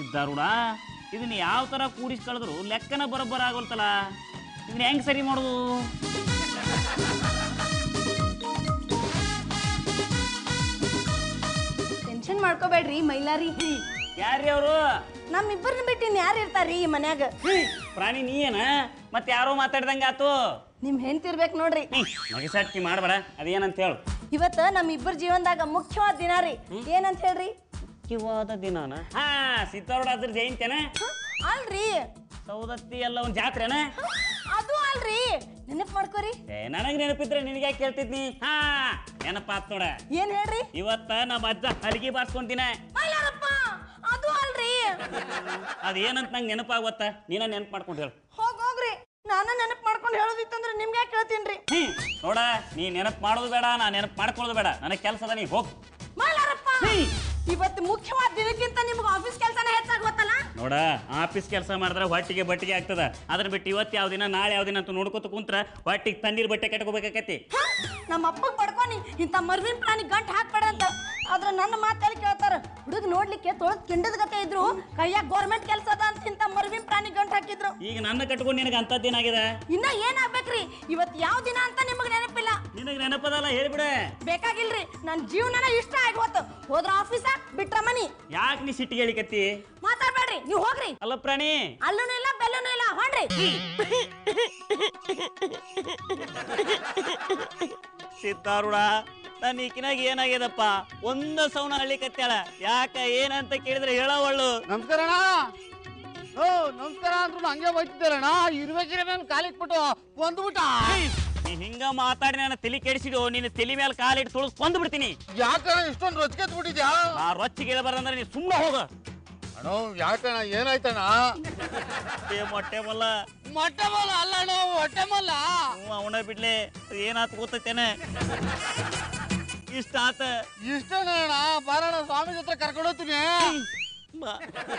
ಸಿದ್ಧಾರೂಢ ಇದನ್ನ ಯಾವ ಥರ ಕೂಡಿಸಿ ಕಳೆದ್ರು ಲೆಕ್ಕನ ಬರೋಬ್ಬರ ಆಗೋಲ್ತಲ್ಲ ಇದನ್ನ ಹೆಂಗ್ ಸರಿ ಮಾಡೋದು ಟೆನ್ಷನ್ ಮಾಡ್ಕೋಬೇಡ್ರಿ ಮೈಲಾರಿ ಯಾರ್ರಿ ಅವರು ನಮ್ಮಿಬ್ಬರನ್ನ ಬಿಟ್ಟು ಇನ್ ಯಾರು ಇರ್ತಾರ್ರಿ ಈ ಮನ್ಯಾಗ ಪ್ರಾಣಿ ನೀ ಏನ ಮತ್ತೆ ಯಾರೋ ಮಾತಾಡ್ದಂಗ ಆತು ನಿಮ್ ಹೆಂಡ್ತಿರ್ಬೇಕು ನೋಡ್ರಿ ಮಗಿಸಾಟ್ಟಿ ಮಾಡಬೇಡ ಅದೇನಂತ ಹೇಳು ಇವತ್ತ ನಮ್ಮಿಬ್ಬರ ಜೀವನದಾಗ ಮುಖ್ಯವಾದ ದಿನ ರೀ ಏನಂತ ಹೇಳ್ರಿ ಮುಖ್ಯವಾದ ದಿನಾನ ಹಾ ಸಿದ್ಧಾರೂಢ ಅದ್ರ ಜಯಂತಿನ ಹ? ಅಲ್ರಿ ಸೌದತ್ತಿ ಎಲ್ಲ ಒಂದು ಜಾತ್ರೆನ ಹ? ಅದು ಅಲ್ರಿ ನೆನಪ್ ಮಾಡ್ಕೋರಿ ಏ ನನಗೆ ನೆನಪಿದ್ರೆ ನಿನಗೆ ಕೇಳ್ತಿದ್ನಿ ಹಾ ನೆನಪಾತ್ ನೋಡ ಏನ್ ಹೇಳ್ರಿ ಇವತ್ತ ನಮ್ಮ ಅಜ್ಜ ಹಲಿಗೆ ಬಾರ್ಸ್ಕೊಂತಿನ ಮೈಲಾರಪ್ಪ ಅದು ಅಲ್ರಿ ಅದೇನಂತ ನಂಗೆ ನೆನಪಾಗತ್ತ ನೀನ ನೆನಪು ಮಾಡ್ಕೊಂಡು ಹೇಳು ಹೋಗ್ ಹೋಗ್ರಿ ನಾನು ನೆನಪ್ ಮಾಡ್ಕೊಂಡು ಹೇಳೋದಿತ್ತಂದ್ರೆ ನಿಮ್ಗೆ ಕೇಳ್ತೀನ್ರಿ ಹ್ಮ್ ನೋಡ ನೀ ನೆನಪು ಮಾಡೋದು ಬೇಡ ನಾ ನೆನಪು ಮಾಡ್ಕೊಳ್ಳೋದು ಬೇಡ ನನಗೆ ಕೆಲಸ ಅದ ನೀ ಹೋಗ್ ಮೈಲಾರಪ್ಪ ಇವತ್ತು ಮುಖ್ಯವಾದ ದಿನಕ್ಕಿಂತ ನಿಮ್ಗೆ ಆಫೀಸ್ ಕೆಲಸನೇ ಹೆಚ್ಚಾಗಿ ಗೊತ್ತಲ್ಲ ನೋಡ ಆಫೀಸ್ ಕೆಲಸ ಮಾಡಿದ್ರೆ ಹೊಟ್ಟಿಗೆ ಬಟ್ಟಿಗೆ ಆಗ್ತದ ಅದನ್ನ ಬಿಟ್ಟು ಇವತ್ತು ಯಾವ ದಿನ ನಾಳೆ ಯಾವ ದಿನ ಅಂತ ನೋಡ್ಕೊತ ಕುಂತ್ರ ಹೊಟ್ಟಿಗೆ ತಣ್ಣೀರ್ ಬಟ್ಟೆ ಕಟ್ಕೋಬೇಕಾಕತಿ ಹ? ನಮ್ಮ ಅಪ್ಪಗ್ ಪಡ್ಕೊನಿ ಇಂಥ ಮರ್ವಿನ ಪ್ರಾಣಿ ಗಂಟ್ ಹಾಕ್ಬೇಡ ಅಂತ ಆದ್ರೆ ನನ್ನ ಮಾತಲ್ಲಿ ಕೇಳ್ತಾರ ಹುಡುಗ ನೋಡ್ಲಿಕ್ಕೆ ತೊಳೆದ್ ಕಿಂಡದ ಗತೆ ಇದ್ರು ಕೈಯಾಗ ಗೌರ್ಮೆಂಟ್ ಕೆಲಸ ಅದ ಅಂತ ಇಂಥ ಮರ್ವಿನ ಪ್ರಾಣಿ ಗಂಟ್ ಹಾಕಿದ್ರು ಈಗ ನನ್ನ ಕಟ್ಕೊಂಡು ನಿನಗೆ ಅಂಥದ್ದೇನಾಗಿದೆ ಇನ್ನ ಏನಾಗ್ಬೇಕ್ರಿ ಇವತ್ ಯಾವ ದಿನ ಅಂತ ನಿಮಗ್ ನೆನಪಿಲ್ಲ ನಿನಗೆ ನೆನಪದಲ್ಲ ಹೇಳ್ಬಿಡೆ ಬೇಕಾಗಿಲ್ರಿ ನನ್ ಜೀವನನ ಇಷ್ಟ ಆಗಿ ಹೋತು ಹೋದ್ರ ಆಫೀಸ ಬಿಟ್ರ ಮನಿ ಯಾಕೆ ನೀ ಸಿಟ್ಟಿಗೆ ಹೇಳಿಕತ್ತಿ ಮಾತಾಡ್ಬೇಡ್ರಿ ನೀವು ಹೋಗ್ರಿ ಅಲ್ಲ ಪ್ರಾಣಿ ಅಲ್ಲೂನು ಇಲ್ಲ ಬೆಲ್ಲೂನು ಇಲ್ಲ ಹೊಂಡ್ರಿ ಸಿದ್ಧಾರೂಢ ನನ್ನ ಈಕಿನಾಗ ಏನಾಗ್ಯದಪ್ಪ ಒಂದ ಸೌನ ಹಳ್ಳಿ ಕತ್ತಾಳ ಯಾಕ ಏನಂತ ಕೇಳಿದ್ರೆ ಹೇಳವಳ್ಳು ನಮಸ್ಕಾರ ಅಣ್ಣ ಓ ನಮಸ್ಕಾರ ಅಂದ್ರು ಹಂಗೆ ಬೈತಿದ್ದಾರಣ್ಣ ಇರ್ಬೇಕಿರ ನಾನು ಕಾಲಿಟ್ಬಿಟ್ಟು ಬಂದ್ಬಿಟ್ಟ ನೀ ಹಿಂಗ ಮಾತಾಡಿ ನನ್ನ ತಲೆ ಕೆಡಿಸಿಡು ನಿನ್ನ ತಲೆ ಮೇಲೆ ಕಾಲಿಟ್ಟು ತುಳಿದು ಕೊಂದು ಬಿಡ್ತೀನಿ ಯಾಕಣ್ಣ ಇಷ್ಟೊಂದು ರೊಚ್ಕೆತ್ ಬಿಟ್ಟಿದ್ಯಾ ಆ ರೊಚ್ಚಿಗೆ ಇಳಬಾರ್ದಂದ್ರೆ ನೀ ಸುಮ್ಮನೆ ಹೋಗ ಅಣ್ಣ ಯಾಕಣ್ಣ ಏನಾಯ್ತಣ್ಣ ಏ ಮೊಟ್ಟೆ ಮಲ್ಲ ಮೊಟ್ಟೆ ಮಲ್ಲ ಅಲ್ಲ ಅಣ್ಣ ಹೊಟ್ಟೆ ಮಲ್ಲ ಹ್ಞೂ ಅವನ ಬಿಡ್ಲೆ ಏನಾತ್ ಗೊತ್ತೈತೇನೆ ಇಷ್ಟ ಆತ ಇಷ್ಟೇನ ಅಣ್ಣ ಬಾರಣ್ಣ ಸ್ವಾಮಿ ಹತ್ರ ಕರ್ಕೊಂಡು ಹೋಗ್ತೀನಿ ಬಾ.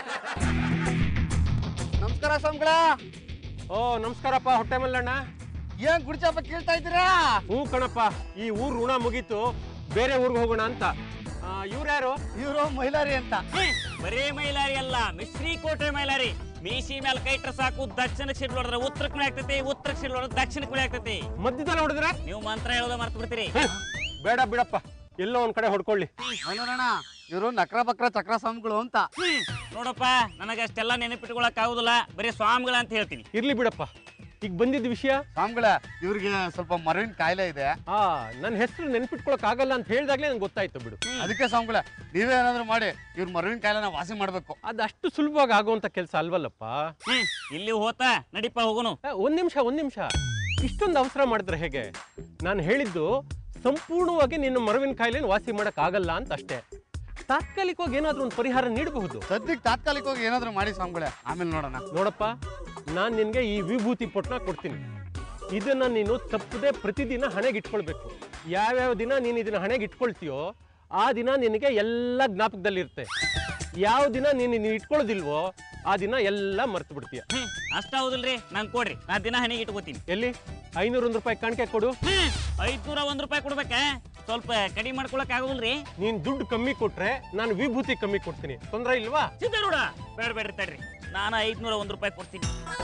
ನಮಸ್ಕಾರ ಸ್ವಾಮಿಗಳ ಓ ನಮಸ್ಕಾರಪ್ಪ ಹೊಟ್ಟೆ ಮಲ್ಲಣ್ಣ ಏನ್ ಗುಡಿಚಪ್ಪ ಕೇಳ್ತಾ ಇದ್ದೀರಾ ಹ್ಞೂ ಕಣಪ್ಪ ಈ ಊರ್ ಋಣ ಮುಗೀತು ಬೇರೆ ಊರಿಗೆ ಹೋಗೋಣ ಅಂತ ಇವ್ರ್ಯಾರು ಇವರು ಮೈಲಾರಿ ಅಂತ ಹ್ಮ್. ಬರೇ ಮೈಲಾರಿ ಅಲ್ಲ ಮಿಶ್ರಿ ಕೋಟೆ ಮೈಲಾರಿ ಮೀಸಿ ಮೇಲೆ ಕೈ ಇಟ್ರೆ ಸಾಕು ದಕ್ಷಿಣಕ್ಕೆ ಸಿಡ್ಲು ಹೊಡೆದ್ರೆ ಉತ್ತರಕ್ಕೆ ಮಳೆ ಆಗ್ತೈತಿ ಉತ್ತರಕ್ಕೆ ಸಿಡ್ಲು ಹೊಡೆದ್ರೆ ದಕ್ಷಿಣಕ್ಕೆ ಮಳೆ ಆಗ್ತೈತಿ ಮಧ್ಯದಲ್ಲಿ ಹೊಡೆದ್ರೆ ನೀವು ಮಂತ್ರ ಹೇಳೋದ ಮರ್ತು ಬಿಡ್ತೀರಿ ಬೇಡ ಬಿಡಪ್ಪ ಎಲ್ಲೋ ಒಂದ್ ಕಡೆ ಹೊಡ್ಕೊಳ್ಳಿ ಅಲ್ಲೋಣ ಇವರು ನಕ್ರ ಬಕ್ರ ಚಕ್ರ ಸ್ವಾಮಿಗಳು ಅಂತ ಹ್ಮ್. ನೋಡಪ್ಪ ನನಗೆ ಅಷ್ಟೆಲ್ಲ ನೆನಪಿಟ್ಕೊಳಕ್ ಆಗುದಿಲ್ಲ ಬರೀ ಸ್ವಾಮಿಗಳ ಅಂತ ಹೇಳ್ತೀನಿ ಇರ್ಲಿ ಬಿಡಪ್ಪ ಈಗ ಬಂದಿದ್ದ ವಿಷಯ ಸ್ವಾಮಿಗಳ ಇವ್ರಿಗೆ ಸ್ವಲ್ಪ ಮರವಿನ ಕಾಯಿಲೆ ಇದೆ ಆ ನನ್ನ ಹೆಸರು ನೆನ್ಪಿಟ್ಕೊಳಕ್ ಆಗಲ್ಲ ಅಂತ ಹೇಳ್ದಾಗ್ಲೇ ನಂಗೆ ಗೊತ್ತಾಯ್ತು ಬಿಡು ಅದಕ್ಕೆ ಸ್ವಾಮಿಗಳ ನೀವೇ ಏನಾದ್ರು ಮಾಡಿ ಇವ್ರ ಮರವಿನ ಕಾಯಿಲೆನ ವಾಸಿ ಮಾಡ್ಬೇಕು ಅದು ಅಷ್ಟು ಸುಲಭವಾಗಿ ಆಗುವಂತ ಕೆಲಸ ಅಲ್ವಲ್ಲಪ್ಪ ಹ್ಮ್ ಇಲ್ಲಿ ಹೋತ ನಡಿಪ ಹೋಗುನು ಆ, ಒಂದ್ ನಿಮಿಷ ಒಂದ್ ನಿಮಿಷ ಇಷ್ಟೊಂದು ಅವಸರ ಮಾಡಿದ್ರೆ ಹೇಗೆ ನಾನು ಹೇಳಿದ್ದು ಸಂಪೂರ್ಣವಾಗಿ ನಿನ್ನ ಮರವಿನ ಕಾಯಿಲೆನ ವಾಸಿ ಮಾಡಕ್ ಆಗಲ್ಲ ಅಂತ ಅಷ್ಟೇ ತಾತ್ಕಾಲಿಕವಾಗಿ ಏನಾದ್ರೂ ಒಂದು ಪರಿಹಾರ ನೀಡಬಹುದು ಸದ್ಯಕ್ಕೆ ತಾತ್ಕಾಲಿಕವಾಗಿ ಏನಾದ್ರು ಮಾಡಿ ಸ್ವಾಮಿಗಳೇ ಆಮೇಲೆ ನೋಡೋಣ ನೋಡಪ್ಪ ನಾನು ನಿನಗೆ ಈ ವಿಭೂತಿ ಪೊಟ್ನ ಕೊಡ್ತೀನಿ ಇದನ್ನ ನೀನು ತಪ್ಪದೆ ಪ್ರತಿದಿನ ಹಣೆಗೆ ಇಟ್ಕೊಳ್ಬೇಕು ಯಾವ್ಯಾವ ದಿನ ನೀನು ಇದನ್ನ ಹಣೆಗೆ ಇಟ್ಕೊಳ್ತೀಯೋ ಆ ದಿನ ನಿನಗೆ ಎಲ್ಲ ಜ್ಞಾಪಕದಲ್ಲಿರುತ್ತೆ ಯಾವ ದಿನ ನೀನು ನೀನು ಇಟ್ಕೊಳ್ಳೋದಿಲ್ವೋ ಆ ದಿನ ಎಲ್ಲ ಮರ್ತು ಬಿಡ್ತೀಯ ಹ್ಮ್ ಅಷ್ಟ ಹೌದಿಲ್ರಿ ನಂಗೆ ಕೊಡ್ರಿ ನಾ ದಿನ ಹನಿಗೆ ಇಟ್ಕೋತೀನಿ ಎಲ್ಲಿ ಐನೂರು ಒಂದು ರೂಪಾಯಿ ಕಾಣಿಕೆ ಕೊಡು ಹ್ಮ್ ಐದ್ನೂರ ಒಂದ್ ರೂಪಾಯಿ ಕೊಡ್ಬೇಕಾ ಸ್ವಲ್ಪ ಕಡಿಮೆ ಮಾಡ್ಕೊಳಕ್ ಆಗುದಿಲ್ರಿ ನೀನು ದುಡ್ಡು ಕಮ್ಮಿ ಕೊಟ್ರೆ ನಾನು ವಿಭೂತಿ ಕಮ್ಮಿ ಕೊಡ್ತೀನಿ ತೊಂದರೆ ಇಲ್ವಾ ಸಿದ್ಧಾರೂಢ ಬೇಡ ಬೇಡ್ರಿ ತಡ್ರಿ ನಾನು ಐದ್ನೂರ ಒಂದ್ ರೂಪಾಯಿ ಕೊಡ್ತೀನಿ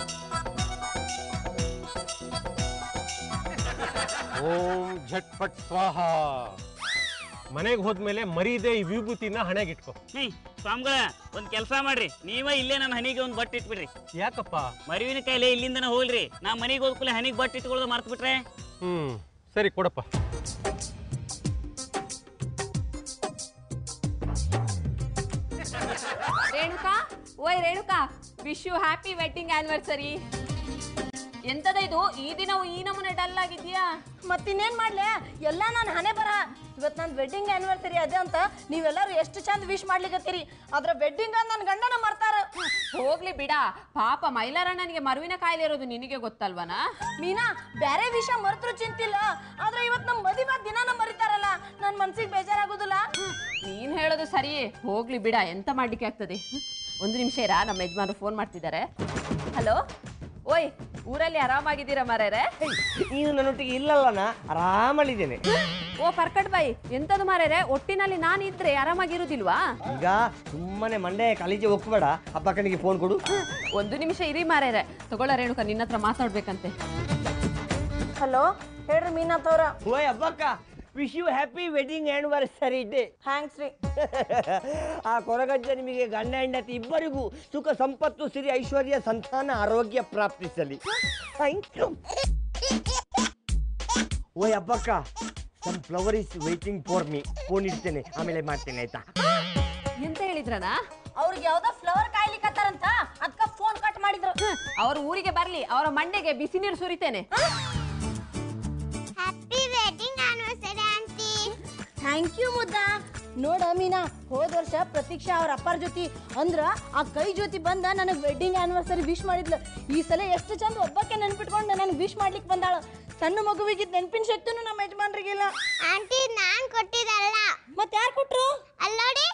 ಓಂ ಝಟ್ಪಟ್ ಸ್ವಾಹ ಮನೆಗೆ ಹೋದ್ಮೇಲೆ ಮರೀದೆ ಈ ವಿಭೂತಿನ ಹಣೆಗೆ ಇಟ್ಕೋ ಹ್ಮ್ ಸ್ವಾಮಿಗಳ ಒಂದ್ ಕೆಲಸ ಮಾಡ್ರಿ ನೀವ ಇಲ್ಲೇ ನನ್ನ ಹನಿಗೆ ಒಂದ್ ಬಟ್ಟೆ ಇಟ್ಬಿಡ್ರಿ ಯಾಕಪ್ಪ ಮರುವಿನ ಕಾಯಿಲೆ ಇಲ್ಲಿಂದನ ಹೋಗ್ಲಿ ನಾ ಮನೆಗೆ ಹೋದ್ಕೂಲೆ ಹನಿಗೆ ಬಟ್ಟೆ ಇಟ್ಕೊಳ್ಳೋದು ಮರ್ತು ಬಿಟ್ರೆ ಹ್ಮ್ ಸರಿ ಕೊಡಪ್ಪ ರೇಣುಕಾ ಓಯ್ Renuka wish you happy wedding anniversary ಎಂತದ ಇದು ಈ ದಿನವು ಈ ನಮೂನೆ ಡಲ್ ಆಗಿದ್ಯಾ ಮತ್ತಿನ್ನೇನ್ ಮಾಡ್ಲೆ ಎಲ್ಲ ನಾನು ಹಣೆ ಬರ ಇವತ್ತು ನನ್ನ ವೆಡ್ಡಿಂಗ್ ಆನಿವರ್ಸರಿ ಅದೇ ಅಂತ ನೀವೆಲ್ಲರೂ ಎಷ್ಟು ಚಂದ ವಿಶ್ ಮಾಡ್ಲಿಕತ್ತೀರಿ ಅದ್ರ ವೆಡ್ಡಿಂಗ್ ನನ್ನ ಗಂಡನ ಮರ್ತಾರ ಹೋಗ್ಲಿ ಬಿಡ ಪಾಪ ಮೈಲಾರಣ್ಣನಿಗೆ ಮರುವಿನ ಕಾಯಿಲೆ ಇರೋದು ನಿನಗೆ ಗೊತ್ತಲ್ವನಾ ಮೀನಾ ಬ್ಯಾರೆ ವಿಷಯ ಮರ್ತರು ಚಿಂತಿಲ್ಲ ಆದ್ರೆ ಇವತ್ತು ನಮ್ಮ ಮದುವೆ ದಿನಾನ ಮರಿತಾರಲ್ಲ ನನ್ನ ಮನ್ಸಿಗೆ ಬೇಜಾರಾಗೋದಿಲ್ಲ ನೀನ್ ಹೇಳೋದು ಸರಿಯೇ ಹೋಗ್ಲಿ ಬಿಡ ಎಂತ ಮಾಡ್ಲಿಕ್ಕೆ ಆಗ್ತದೆ ಹ್ಮ್. ಒಂದು ನಿಮಿಷ ಇರಾ ನಮ್ಮ ಯಜಮಾನರು ಫೋನ್ ಮಾಡ್ತಿದ್ದಾರೆ ಹಲೋ ಓಯ್ ಊರಲ್ಲಿ ಆರಾಮಾಗಿದ್ದೀರಾ ಮಾರ್ಯಾರೆ ನೀನು ನನ್ನೊಟ್ಟಿಗೆ ಇಲ್ಲಲ್ಲನ ಆರಾಮಲ್ಲಿದ್ದೇನೆ ಓ ಪರ್ಕಟ್ ಬಾಯಿ ಎಂತದು ಮಾರ್ಯಾರೆ ಒಟ್ಟಿನಲ್ಲಿ ನಾನು ಇದ್ರೆ ಆರಾಮಾಗಿರುದಿಲ್ವಾ ಈಗ ಸುಮ್ಮನೆ ಮಂಡೆ ಕಲಿಜೆ ಹೋಗ್ಬೇಡ ಹಬ್ಬಕ್ಕನಿಗೆ ಫೋನ್ ಕೊಡು ಒಂದು ನಿಮಿಷ ಇರಿ ಮಾರ್ಯಾರೆ ತಗೊಳ್ಳ ರೇಣುಕ ನಿನ್ನ ಹತ್ರ ಮಾತಾಡ್ಬೇಕಂತೆ ಹಲೋ ಹೇಳ್ರಿ ಮೀನಾಥ್ ಅವ್ರ ಓಯ್ ಹಬ್ಬಕ್ಕ wish you happy wedding anniversary day thanks ರೀ ಆ ಕೊರಗಜ್ಜ ನಿಮಗೆ ಗಂಡ ಹೆಂಡತಿ ಇಬ್ಬರಿಗೂ ಸುಖ ಸಂಪತ್ತು ಸಿರಿ ಐಶ್ವರ್ಯ ಸಂತಾನ ಆರೋಗ್ಯ ಪ್ರಾಪ್ತಿಸಲಿ ಥ್ಯಾಂಕ್ ಯು ಓಯ್ ಹಬ್ಬಕ್ಕ some flower is waiting for me phone ಇಡ್ತೇನೆ ಆಮೇಲೆ ಮಾಡ್ತೇನೆ ಆಯ್ತಾ ಎಂತ ಹೇಳಿದ್ರನಾ ಅವ್ರಿಗೆ ಯಾವ್ದೋ ಫ್ಲವರ್ ಕಾಯ್ಲಿಕತ್ತಾರಂತ ಅದಕ್ಕ ಫೋನ್ ಕಟ್ ಮಾಡಿದ್ರು ಅವ್ರ ಊರಿಗೆ ಬರ್ಲಿ ಅವರ ಮಂಡೆಗೆ ಬಿಸಿ ನೀರು ಸುರಿತೇನೆ happy wedding anniversary aunty thank you ಮುದ್ದ ನೋಡ ಮೀನಾ ಹೋದ ವರ್ಷ ಪ್ರತೀಕ್ಷಾ ಅವ್ರ ಅಪ್ಪರ ಜೊತೆ ಅಂದ್ರ ಆ ಕೈ ಜೊತೆ ಬಂದ ನನಗೆ ವೆಡ್ಡಿಂಗ್ ಆನಿವರ್ಸರಿ ವಿಶ್ ಮಾಡಿದ್ಲು ಈ ಸಲ ಎಷ್ಟು ಚಂದ ಒಬ್ಬಕ್ಕೆ ನೆನ್ಪಿಟ್ಕೊಂಡು ನನಗೆ ವಿಶ್ ಮಾಡ್ಲಿಕ್ಕೆ ಬಂದಾಳ ಸಣ್ಣ ಮಗುವಿಗೆ ನೆನಪಿನ ಶಕ್ತಿನೂ ನಮ್ಮ ಯಜಮಾನ್ರಿಗಿಲ್ಲ ಆಂಟಿ ನಾನ್ ಕೊಟ್ಟಿದ್ದಲ್ಲ ಮತ್ತೆ ಯಾರು ಕೊಟ್ರು ಅಲ್ಲೋಡಿ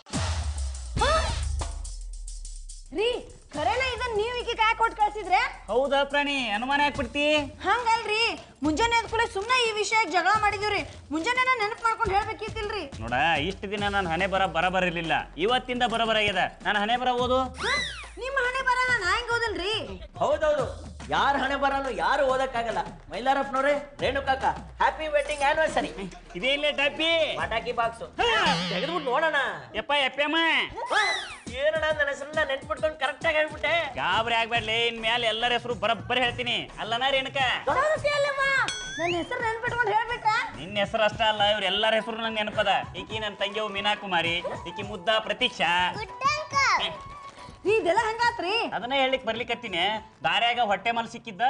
ರೀ ಖರೇನ ಇದನ್ನ ನೀವು ಈಗ ಕಾಯ್ ಕೊಟ್ಟು ಕಳ್ಸಿದ್ರೆ ಹೌದಾ ಪ್ರಾಣಿ ಅನುಮಾನ ಯಾಕೆ ಹಂಗಲ್ರಿ ಮುಂಜಾನೆ ಎದ್ದ ಕೂಡ ಸುಮ್ಮನೆ ಈ ವಿಷಯಕ್ಕೆ ಜಗಳ ಮಾಡಿದೀವ್ರಿ ಮುಂಜಾನೆ ನೆನಪು ಮಾಡ್ಕೊಂಡು ಹೇಳ್ಬೇಕಿತ್ತಿಲ್ರಿ ನೋಡ ಇಷ್ಟು ದಿನ ನಾನು ಹಣೆ ಬರ ಬರಬರ ಇರ್ಲಿಲ್ಲ ಇವತ್ತಿಂದ ಬರಬರ ಆಗ್ಯದ ನಾನು ಹಣೆ ಬರ ಓದು ಹ? ನಿಮ್ಮ ಹಣೆ ಬರಲ್ಲ ನಾ ಹೆಂಗ್ ಓದಲ್ರಿ ಹೌದೌದು ಯಾರ ಹಣೆ ಬರಲ್ಲ ಯಾರು ಓದಕ್ಕಾಗಲ್ಲ ಮೈಲಾರಪ್ಪನವ್ರೆ ರೇಣುಕಾಕ ಹ್ಯಾಪಿ ವೆಡ್ಡಿಂಗ್ ಆನಿವರ್ಸರಿ ಇದೇನ್ಲೇ ಟಪ್ಪಿ ಪಟಾಕಿ ಬಾಕ್ಸು ತೆಗೆದ್ಬಿಟ್ಟು ನೋಡೋಣ ಯಪ್ಪ ಯಪ್ಪಮ್ಮ ಏನಣ್ಣ ನನ್ನ ಹೆಸರನ್ನ ನೆನ್ಪಿಟ್ಕೊಂಡು ಕರೆಕ್ಟ್ ಆಗಿ ಹೇಳ್ಬಿಟ್ಟೆ ಗಾಬರಿ ಆಗ್ಬೇಡ್ಲಿ ಇನ್ ಮ್ಯಾಲ ಎಲ್ಲರ ಹೆಸರು ಬರಬ್ಬರಿ ಹೇಳ್ತೀನಿ ಅಲ್ಲನ ರೇಣುಕ ನನ್ನ ಹೆಸರು ನೆನ್ಪಿಟ್ಕೊಂಡು ಹೇಳ್ಬಿಟ್ರ ನಿನ್ನ ಹೆಸರು ಅಷ್ಟ ಅಲ್ಲ ಇವ್ರ ಎಲ್ಲರ ಹೆಸರು ನಂಗೆ ನೆನಪದ ಈಕಿ ನನ್ನ ತಂಗಿಯವು ಮೀನಾ ಕುಮಾರಿ ಈಕಿ ಮುದ್ದ ಪ್ರತೀಕ್ಷಾ ಗುಡ್ ಅಂಕಲ್ ರೀ ಇದೆಲ್ಲ ಹಂಗಾತ್ರಿ ಅದನ್ನ ಹೇಳಿಕ್ ಬರ್ಲಿಕತ್ತೀನಿ ದಾರ್ಯಾಗ ಹೊಟ್ಟೆ ಮಲ್ ಸಿಕ್ಕಿದ್ದ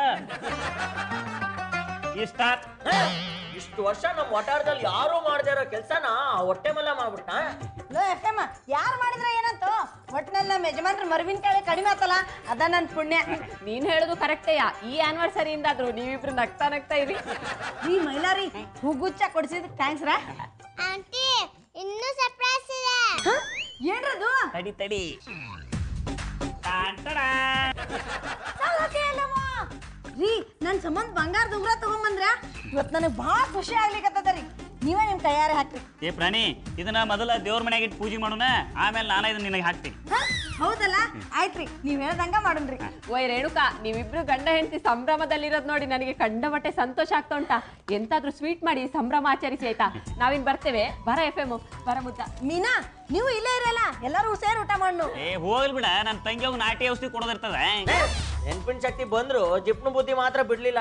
ಇಷ್ಟ ಇಷ್ಟು ವರ್ಷ ನಮ್ಮ ಒಟಾರದಲ್ಲಿ ಯಾರು ಮಾಡದೇ ಇರೋ ಕೆಲಸನ ಹೊಟ್ಟೆ ಮಲ್ಲ ಮಾಡ್ಬಿಟ್ಟ ಲೋ ಎಫ್ ಎಮ್ ಯಾರು ಮಾಡಿದ್ರ ಏನಂತ ಒಟ್ನಲ್ಲಿ ನಮ್ಮ ಯಜಮಾನ್ರ ಮರವಿನ ಕಾಳೆ ಕಡಿಮೆ ಆತಲ್ಲ ಅದ ನನ್ನ ಪುಣ್ಯ ನೀನ್ ಹೇಳುದು ಕರೆಕ್ಟೇಯಾ ಈ ಆನಿವರ್ಸರಿಯಿಂದಾದ್ರು ನೀವಿಬ್ರು ನಗ್ತಾ ನಗ್ತಾ ಇರಿ ರೀ ಮೈಲಾರಿ ಹೂಗುಚ್ಚ ಕೊಡ್ಸಿದ್ ಥ್ಯಾಂಕ್ಸ್ ರಾ ಆಂಟಿ ಇನ್ನೂ ಸರ್ಪ್ರೈಸ್ ಇದೆ ಹ? ಏನ್ರದು ತಡಿ ತಡಿ ಟಾನ್ ಟಡಾ. ರೀ ನನ್ನ ಸಂಬಂಧ ಬಂಗಾರದ ಉಂಗ್ರ ತಗೊಂಬಂದ್ರ ಇವತ್ತು ನನಗೆ ಭಾಳ ಖುಷಿ ಆಗ್ಲಿಕತ್ತದ ರೀ ನೀವೇ ನಿಮ್ಮ ಕೈಯಾರೆ ಹಾಕ್ರಿ ಏ ಪ್ರಾಣಿ ಇದನ್ನ ಮೊದಲ ದೇವ್ರ ಮನ್ಯಾಗ ಇಟ್ಟು ಪೂಜೆ ಮಾಡೋಣ ಆಮೇಲೆ ನಾನು ಇದನ್ನ ನಿನಗೆ ಹಾಕ್ತೀನಿ ಹ? ಹೌದಲ್ಲ ಆಯ್ತ್ರಿ ನೀವ್ ಹೇಳ್ದಂಗ ಮಾಡೋಣ್ರಿ ಓಯ್ ರೇಣುಕಾ ನೀವಿಬ್ರು ಗಂಡ ಹೆಂಡತಿ ಸಂಭ್ರಮದಲ್ಲಿರೋದ್ ನೋಡಿ ನನಗೆ ಕಂಡಮಟ್ಟೆ ಸಂತೋಷ ಆಗ್ತಾ ಉಂಟಾ ಎಂತಾದ್ರೂ ಸ್ವೀಟ್ ಮಾಡಿ ಸಂಭ್ರಮ ಆಚರಿಸಿ ಆಯ್ತಾ ನಾವಿನ್ ಬರ್ತೇವೆ ಬರ ಎಫ್ ಎಮ್ ಬರ ಮುದ್ದ ಮೀನಾ ನೀವು ಇಲ್ಲೇ ಇರಲ್ಲ ಎಲ್ಲರೂ ಸೇರಿ ಊಟ ಮಾಡು ಏ ಹೋಗ್ಲಿ ಬಿಡ ನನ್ನ ತಂಗಿಯವ್ ನಾಟಿ ಔಷಧಿ ಕೊಡೋದಿರ್ತದ ನೆನ್ಪಿನ ಶಕ್ತಿ ಬಂದ್ರು ಜಿಪ್ನು ಬುದ್ಧಿ ಮಾತ್ರ ಬಿಡ್ಲಿಲ್ಲ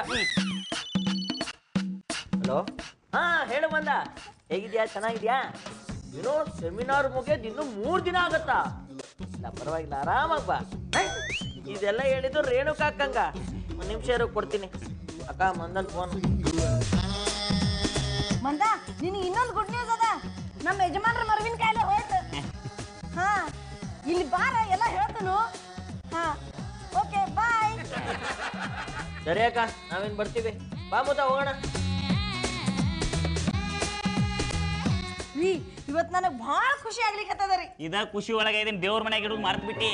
ಹಲೋ ಹಾ ಹೇಳು ಬಂದ ಹೇಗಿದ್ಯಾ ಚೆನ್ನಾಗಿದ್ಯಾ ಏನೋ ಸೆಮಿನಾರ್ ಮುಗಿಯೋದು ಇನ್ನು ಮೂರ್ ದಿನ ಆಗತ್ತಾ ಇಲ್ಲ ಪರವಾಗಿಲ್ಲ ಆರಾಮಾಗ್ ಬಾ ಹೇ, ಇದೆಲ್ಲ ಹೇಳಿದ್ದು ರೇಣುಕಾ ಅಕ್ಕಂಗ ಒಂದ್ ನಿಮಿಷ ಇರೋ ಕೊಡ್ತೀನಿ ಅಕ್ಕ ಮಂದನ್ ಫೋನ್ ಮಂದ ನಿನಗೆ ಇನ್ನೊಂದು ಗುಡ್ ನ್ಯೂಸ್ ಅದ ನಮ್ಮ ಯಜಮಾನ್ರ ಮರವಿನ ಕಾಯಿಲೆ ಹೋಯ್ತು ಹಾ ಇಲ್ಲಿ ಬಾರ ಎಲ್ಲ ಹೇಳ್ತನು ಹಾ ಓಕೆ ಬಾಯ್ ಸರಿ ಅಕ್ಕ ನಾವೇನ್ ಬರ್ತೀವಿ ಬಾ ಮುದ್ದ ಹೋಗೋಣ ರೀ ಇವತ್ತು ನನಗೆ ಭಾಳ ಖುಷಿ ಆಗ್ಲಿಕತ್ತದ ರೀ ಇದ ಖುಷಿ ಒಳಗೆ ಇದನ್ನ ದೇವ್ರ ಮನ್ಯಾಗ ಇಡೋದು ಮರ್ತ್ ಬಿಟ್ಟಿ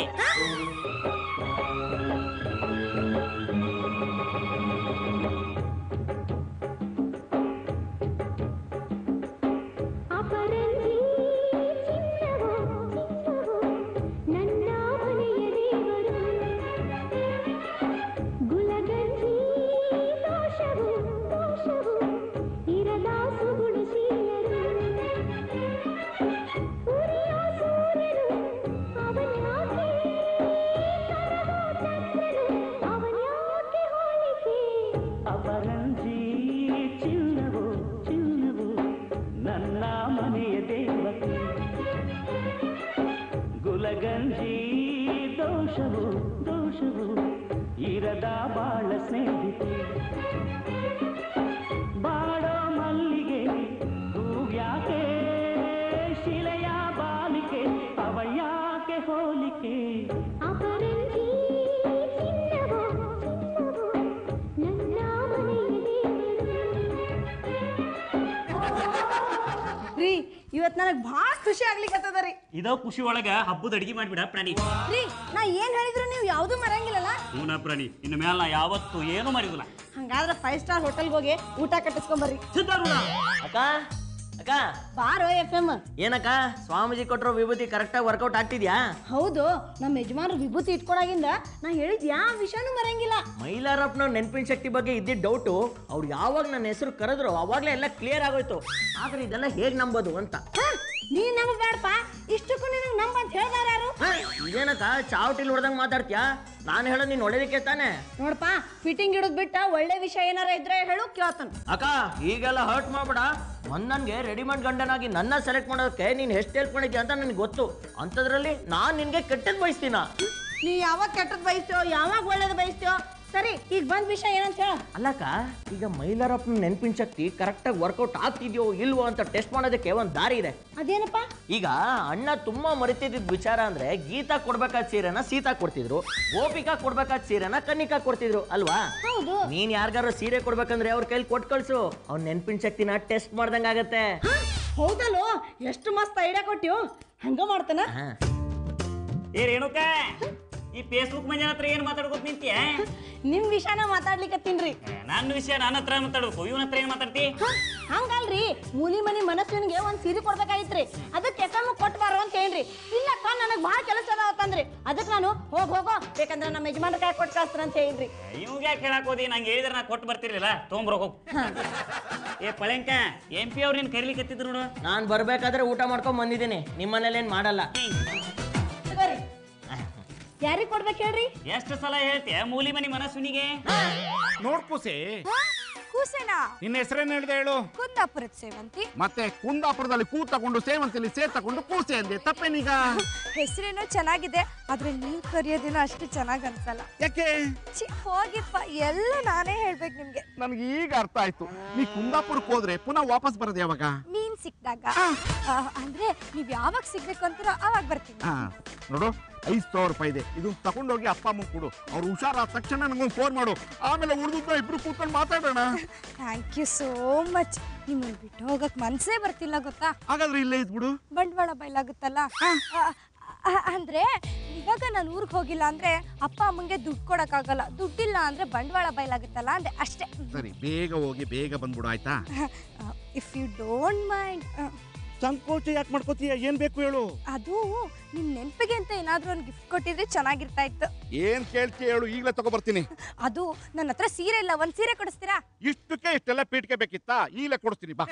ಅಪರಂಜಿ ಚಿನ್ನವೋ ಚಿನ್ನವೋ ನನ್ನ ಮನೆಯ ದೇವರು ಗುಲಗಂಜಿ ದೋಷವು ದೋಷವು ಇರದ ಸುಗುಳು ಸೀಯರು ಉರಿಯೋ ಸೂರ್ಯನು ಅವನ್ಯಾಕೆ ಕರಗೋ ಚಂದ್ರನು ಅವನ್ಯಾಕೆ ಹೋಲಿಕೆ ಅಪರಂಜಿ ಚಿನ್ನವು ಚಿನ್ನವು ನನ್ನ ಮನೆಯ ದೇವತೆ ಗುಲಗಂಜಿ ದೋಷವು ದೋಷವು ಇರದ ಬಾಳ ಸ್ನೇಹಿತೆ ಬಾಡೋ ಮಲ್ಲಿಗೆ ಹೂವ್ಯಾಕೆ ಶಿಲೆಯ ಬಾಲಿಕೆ ಅವ ಯಾಕೆ ಹೋಲಿಕೆ ಅಪರಂಜಿ ಚಿನ್ನವೋ ಚಿನ್ನವೋ ನನ್ನ ಮನೆಯ ದೇವರು ರೀ ಇವತ್ತು ನನಗೆ ಭಾಳ ಖುಷಿ ಆಗ್ಲಿಕ್ಕತ್ತದ ರೀ ಇದೋ ಖುಷಿ ಒಳಗ ಹಬ್ಬದ ಅಡಿಗೆ ಮಾಡ್ಬಿಡ ಪ್ರಾಣಿ ರೀ ನಾ ಏನ್ ಹೇಳಿದ್ರು ನೀವು ಯಾವ್ದು ಮರಂಗಿಲ್ಲಲ್ಲ ಹೂನ ಪ್ರಾಣಿ ಇನ್ನು ಮೇಲೆ ನಾ ಯಾವತ್ತು ಏನು ಮಾಡಿದಿಲ್ಲ ಹಂಗಾದ್ರೆ ಫೈವ್ ಸ್ಟಾರ್ ಹೋಟೆಲ್ಗೆ ಹೋಗಿ ಊಟ ಕಟ್ಟಿಸ್ಕೊಂಬರ್ರಿ ಅಕ್ಕ ಅಕ್ಕ ಬಾರೋ ಎಫ್ ಎಮ್ ಏನಕ್ಕ ಸ್ವಾಮೀಜಿ ಕೊಟ್ಟರು ವಿಭೂತಿ ಕರೆಕ್ಟಾಗಿ ವರ್ಕೌಟ್ ಆಗ್ತಿದ್ಯಾ ಹೌದು ನಮ್ಮ ಯಜಮಾನ್ರು ವಿಭೂತಿ ಇಟ್ಕೊಳಗಿಂದ ನಾ ಹೇಳಿದ್ ಯಾವ ವಿಷಯನೂ ಮರಂಗಿಲ್ಲ ಮೈಲಾರಪ್ಪನ ನೆನಪಿನ ಶಕ್ತಿ ಬಗ್ಗೆ ಇದ್ದಿದ್ದ ಡೌಟು ಅವ್ರು ಯಾವಾಗ ನನ್ನ ಹೆಸರು ಕರೆದ್ರು ಅವಾಗಲೇ ಎಲ್ಲ ಕ್ಲಿಯರ್ ಆಗೋಯ್ತು ಆದ್ರೆ ಇದೆಲ್ಲ ಹೇಗೆ ನಂಬೋದು ಅಂತ ಹ, ನೀನ್ ನಮಗ್ ಬೇಡಪ್ಪ ಇಷ್ಟಕ್ಕೂ ನಿನಗೆ ನಂಬ ಅಂತ ಹೇಳ್ದಾರ ಯಾರು ಹ, ಇದೇನಕ್ಕ ಚಾವಟಿಲ್ ಹೊಡೆದಂಗೆ ಮಾತಾಡ್ತೀಯಾ ನಾನು ಹೇಳೋದು ನೀನು ಒಳ್ಳೇದಕ್ಕೆ ತಾನೆ ನೋಡಪ್ಪ ಫಿಟ್ಟಿಂಗ್ ಇಡೋದ್ ಬಿಟ್ಟ ಒಳ್ಳೆ ವಿಷಯ ಏನಾರ ಇದ್ರೆ ಹೇಳು ಕೇಳ್ತಾನ ಅಕ್ಕ ಈಗೆಲ್ಲ ಹರ್ಟ್ ಮಾಡ್ಬೇಡ ಮೊನ್ನನ್ಗೆ ರೆಡಿಮೇಡ್ ಗಂಡನಾಗಿ ನನ್ನ ಸೆಲೆಕ್ಟ್ ಮಾಡೋದಕ್ಕೆ ನೀನು ಎಷ್ಟು ಹೆಲ್ಪ್ ಮಾಡಿದ್ಯಾ ಅಂತ ನನಗೆ ಗೊತ್ತು ಅಂಥದ್ರಲ್ಲಿ ನಾನು ನಿನಗೆ ಕೆಟ್ಟದ್ದು ಬಯಸ್ತೀನ ನೀ ಯಾವಾಗ ಕೆಟ್ಟದ್ ಬಯಸ್ತೇವೋ ಯಾವಾಗ ಒಳ್ಳೇದ್ ಬಯಸ್ತೇವೋ ಸರಿ ಈಗ ಬಂದ್ ವಿಷಯ ಏನಂತ ಹೇಳ ಅಲ್ಲಕ್ಕ ಈಗ ಮೈಲಾರಪ್ಪನ ನೆನಪಿನ ಶಕ್ತಿ ಕರೆಕ್ಟಾಗಿ ವರ್ಕೌಟ್ ಆಗ್ತಿದ್ಯೋ ಇಲ್ವೋ ಅಂತ ಟೆಸ್ಟ್ ಮಾಡೋದಕ್ಕೆ ಒಂದು ದಾರಿ ಇದೆ ಅದೇನಪ್ಪ ಈಗ ಅಣ್ಣ ತುಂಬಾ ಮರಿತಿದ್ದ ವಿಚಾರ ಅಂದ್ರೆ ಗೀತಾ ಕೊಡ್ಬೇಕಾದ ಸೀರೆನ ಸೀತಾ ಕೊಡ್ತಿದ್ರು ಗೋಪಿಕಾ ಕೊಡ್ಬೇಕಾದ ಸೀರೆನ ಕನ್ನಿಕಾ ಕೊಡ್ತಿದ್ರು ಅಲ್ವಾ ಹೌದು ನೀನ್ ಯಾರಿಗಾರು ಸೀರೆ ಕೊಡ್ಬೇಕಂದ್ರೆ ಅವ್ರ ಕೈಲಿ ಕೊಟ್ಟು ಕಳ್ಸು ಅವ್ನ ನೆನಪಿನ ಶಕ್ತಿನ ಟೆಸ್ಟ್ ಮಾಡ್ದಂಗ ಆಗತ್ತೆ ಹ, ಹೌದಲ್ಲೋ ಎಷ್ಟು ಮಸ್ತ್ ಐಡಿಯಾ ಕೊಟ್ಟಿವು ಹಂಗ ಮಾಡ್ತಾನ ಹಾ. ಏ ರೇಣುಕ ಈ ಫೇಸ್ಬುಕ್ ಮಂಜನ ಹತ್ರ ಏನು ಮಾತಾಡ್ಕೊತ ನಿಂತೀಯ ನಿಮ್ ವಿಷಯನ ಮಾತಾಡ್ಲಿಕತ್ತೀನ್ರಿ ನನ್ನ ವಿಷಯ ನನ್ನ ಹತ್ರ ಮಾತಾಡ್ಬೇಕು ಇವನ ಹತ್ರ ಏನು ಮಾತಾಡ್ತಿ ಹ, ಹಂಗಲ್ರಿ ಮೂಲಿ ಮನಿ ಮನಸ್ಸಿನಿಗೆ ಒಂದ್ ಸೀರೆ ಕೊಡ್ಬೇಕಾಗಿತ್ರಿ ಅದಕ್ಕೆ ಎಫ್ ಕೊಟ್ಟು ಬಾರೋ ಅಂತ ಹೇಳ್ರಿ ಇಲ್ಲಕ್ಕ ನನಗ್ ಭಾಳ ಕೆಲಸ ಅದಾವ ಅಂತಂದ್ರಿ ಅದಕ್ಕೆ ನಾನು ಹೋಗ್ ಹೋಗೋ ಬೇಕಂದ್ರೆ ನಮ್ಮ ಯಜಮಾನ್ರ ಕೈ ಕೊಟ್ಟು ಕಳಿಸ್ತಾರ ಅಂತ ಹೇಳಿದ್ರಿ ಇವಾಗ ಯಾಕೆ ಹೇಳಕ್ ಹೋದಿ ನಂಗೆ ಹೇಳಿದ್ರೆ ನಾ ಕೊಟ್ಟು ಬರ್ತಿರ್ಲಿಲ್ಲ ತೊಗೊಂಬರೋ ಹೋಗು ಏ ಪಳೆಂಕ ಎಂ ಪಿ ಅವ್ರು ನೀನು ಕರಿಲಿಕತ್ತಿದ್ರು ನೋಡು ನಾನ್ ಬರ್ಬೇಕಾದ್ರೆ ಊಟ ಮಾಡ್ಕೊಂಡ್ ಬಂದಿದ್ದೀನಿ ನಿಮ್ಮನೇಲಿ ಏನ್ ಮಾಡಲ್ಲ ತಗೋರಿ ಯಾರಿಗ್ ಕೊಡ್ಬೇಕು ಹೇಳ್ರಿ ಎಷ್ಟು ಸಲ ಹೇಳ್ತೀಯ ಮೂಲಿ ಮನಿ ಮನಸ್ವಿನಿಗೆ ನೋಡ್ಕೂಸಿ ಕೂಸೇನಾ ನಿನ್ನ ಹೆಸರೇನು ಹೇಳಿದೆ ಹೇಳು ಕುಂದಾಪುರದ ಸೇವಂತಿ ಮತ್ತೆ ಕುಂದಾಪುರದಲ್ಲಿ ಕೂ ತಗೊಂಡು ಸೇವಂತಿಲಿ ಸೇರ್ ತಗೊಂಡು ಕೂಸೆ ಅಂದೆ ತಪ್ಪೇನೀಗ ಹೆಸರೇನೋ ಚೆನ್ನಾಗಿದೆ ಆದ್ರೆ ನೀವ್ ಕರೆಯೋದೇನೋ ಅಷ್ಟು ಚೆನ್ನಾಗ್ ಅನ್ಸಲ್ಲ ಯಾಕೆ ಛೀ ಹೋಗಿಪ್ಪ ಎಲ್ಲ ನಾನೇ ಹೇಳ್ಬೇಕು ನಿಮ್ಗೆ ನನಗೆ ಈಗ ಅರ್ಥ ಆಯ್ತು ನೀ ಕುಂದಾಪುರಕ್ಕೆ ಹೋದ್ರೆ ಪುನಃ ವಾಪಸ್ ಬರೋದು ಯಾವಾಗ ಮೀನ್ ಸಿಕ್ದಾಗ ಆ, ಅಂದ್ರೆ ನೀವ್ ಯಾವಾಗ ಸಿಗ್ಬೇಕು ಅಂತೀರೋ ಅವಾಗ ಬರ್ತೀನಿ ಹಾ ನೋಡು ಐದು ಸಾವಿರ ರೂಪಾಯಿ ಇದೆ ಇದು ತಗೊಂಡೋಗಿ ಅಪ್ಪ ಅಮ್ಮ ಕೊಡು ಅವ್ರು ಹುಷಾರಾದ ತಕ್ಷಣ ನನಗೊಂದು ಫೋನ್ ಮಾಡು ಆಮೇಲೆ ಉಳಿದ ಇಬ್ರು ಕೂತ್ಕೊಂಡು ಮಾತಾಡೋಣ ಥ್ಯಾಂಕ್ ಯು ಸೋ ಮಚ್ ನಿಮ್ಮನ್ನ ಬಿಟ್ಟು ಹೋಗಕ್ ಮನ್ಸೇ ಬರ್ತಿಲ್ಲ ಗೊತ್ತಾ ಹಾಗಾದ್ರೆ ಇಲ್ಲೇ ಇದ್ಬಿಡು ಬಂಡವಾಳ ಬಯಲಾಗುತ್ತಲ್ಲ ಆ, ಆ, ಅಂದ್ರೆ ಇವಾಗ ನಾನು ಊರಿಗೆ ಹೋಗಿಲ್ಲ ಅಂದ್ರೆ ಅಪ್ಪ ಅಮ್ಮಂಗೆ ದುಡ್ಡು ಕೊಡಕ್ಕಾಗಲ್ಲ ದುಡ್ಡಿಲ್ಲ ಅಂದ್ರೆ ಬಂಡವಾಳ ಬಯಲಾಗುತ್ತಲ್ಲ ಅಂದೆ ಅಷ್ಟೇ ಸರಿ ಬೇಗ ಹೋಗಿ ಬೇಗ ಬಂದ್ಬಿಡು ಆಯ್ತಾ ಇಫ್ ಯು ಡೋಂಟ್ ಮೈಂಡ್ ಸಂಕೋಚ ಯಾಕೆ ಮಾಡ್ಕೋತೀಯ ಏನ್ ಬೇಕು ಹೇಳು ಅದು ನಿಮ್ ನೆನಪಿಗೆ ಅಂತ ಏನಾದ್ರೂ ಒಂದು ಗಿಫ್ಟ್ ಕೊಟ್ಟಿದ್ರೆ ಚೆನ್ನಾಗಿರ್ತಾ ಇತ್ತು ಏನ್ ಕೇಳ್ತೀಯ ಹೇಳು ಈಗಲೇ ತಗೋ ಬರ್ತೀನಿ ಅದು ನನ್ನ ಹತ್ರ ಸೀರೆ ಇಲ್ಲ ಒಂದ್ ಸೀರೆ ಕೊಡಿಸ್ತೀರಾ ಇಷ್ಟಕ್ಕೆ ಇಷ್ಟೆಲ್ಲ ಪೀಠಿಕೆ ಬೇಕಿತ್ತಾ ಈಗಲೇ ಕೊಡಿಸ್ತೀನಿ ಬಾ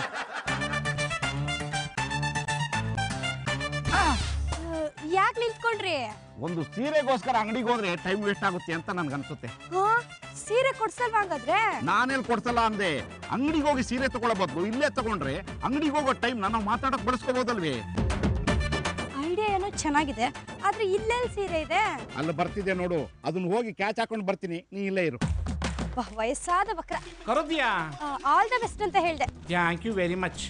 ಯಾಕೆ ನಿಂತ್ಕೊಂಡ್ರಿ ಒಂದು ಸೀರೆಗೋಸ್ಕರ ಅಂಗಡಿಗೆ ಹೋದ್ರೆ ಟೈಮ್ ವೇಸ್ಟ್ ಆಗುತ್ತೆ ಅಂತ ನನ್ಗೆ ಅನ್ಸುತ್ತೆ ಹಾ ಸೀರೆ ಕೊಡ್ಸಲ್ವಾ ಹಂಗಾದ್ರೆ ನಾನೇನ್ ಕೊಡ್ಸಲ್ಲ ಅಂದೆ ಅಂಗಡಿಗೆ ಹೋಗಿ ಸೀರೆ ತಗೊಳ್ಳೋ ಬದಲು ಇಲ್ಲೇ ತಗೊಂಡ್ರೆ ಅಂಗಡಿಗೆ ಹೋಗೋ ಟೈಮ್ ನಾವು ಮಾತಾಡಕ್ ಬಳಸ್ಕೋಬೋದಲ್ವೇ ಐಡಿಯಾ ಏನೋ ಚೆನ್ನಾಗಿದೆ ಆದ್ರೆ ಇಲ್ಲೆಲ್ಲಿ ಸೀರೆ ಇದೆ ಅಲ್ಲಿ ಬರ್ತಿದೆ ನೋಡು ಅದನ್ನ ಹೋಗಿ ಕ್ಯಾಚ್ ಹಾಕೊಂಡು ಬರ್ತೀನಿ ನೀ ಇಲ್ಲೇ ಇರು ವಾಹ್, ವಯಸ್ಸಾದ ಬಕ್ರ ಕರೋದ್ಯಾ ಆಲ್ ದ ಬೆಸ್ಟ್ ಅಂತ ಹೇಳ್ದೆ ಥ್ಯಾಂಕ್ ಯು ವೆರಿ ಮಚ್